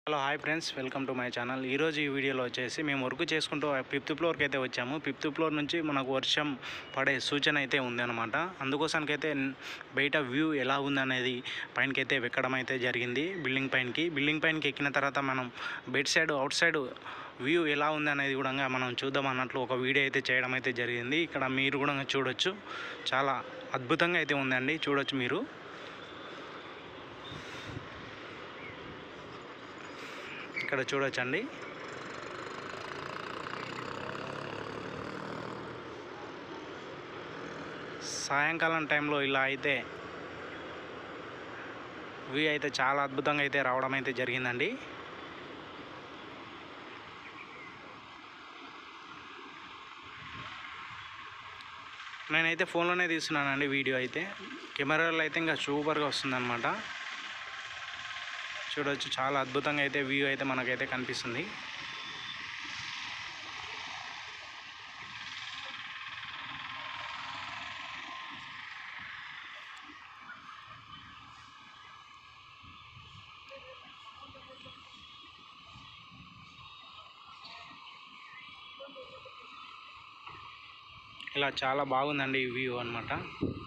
hello hi friends welcome to my channel ఈరోజు ఈ వీడియోలో వచ్చేసి మేము వర్క్ చేసుకుంటూ ఫిఫ్త్ ఫ్లోర్కి అయితే వచ్చాము ఫిఫ్త్ ఫ్లోర్ నుంచి మనకు వర్షం పడే సూచన అయితే ఉందన్నమాట అందుకోసానికైతే బయట వ్యూ ఎలా ఉందనేది పైనకి అయితే ఎక్కడం అయితే జరిగింది బిల్డింగ్ పైనకి బిల్డింగ్ పైనకి ఎక్కిన తర్వాత మనం bedside outside view ఎలా ఉంది అనేది కూడా మనం చూద్దాం అన్నట్లు ఒక వీడియో అయితే చేయడం అయితే జరిగింది ఇక్కడ మీరు కూడా చూడొచ్చు చాలా అద్భుతంగా అయితే ఉందండి చూడొచ్చు మీరు ఇక్కడ చూడొచ్చండి సాయంకాలం టైంలో ఇలా అయితే వ్యూ అయితే చాలా అద్భుతంగా అయితే రావడం అయితే జరిగిందండి నేనైతే ఫోన్లోనే తీస్తున్నానండి వీడియో అయితే కెమెరాలో అయితే ఇంకా సూపర్గా వస్తుందన్నమాట చూడొచ్చు చాలా అద్భుతంగా అయితే వ్యూ అయితే మనకైతే కనిపిస్తుంది ఇలా చాలా బాగుందండి ఈ వ్యూ అనమాట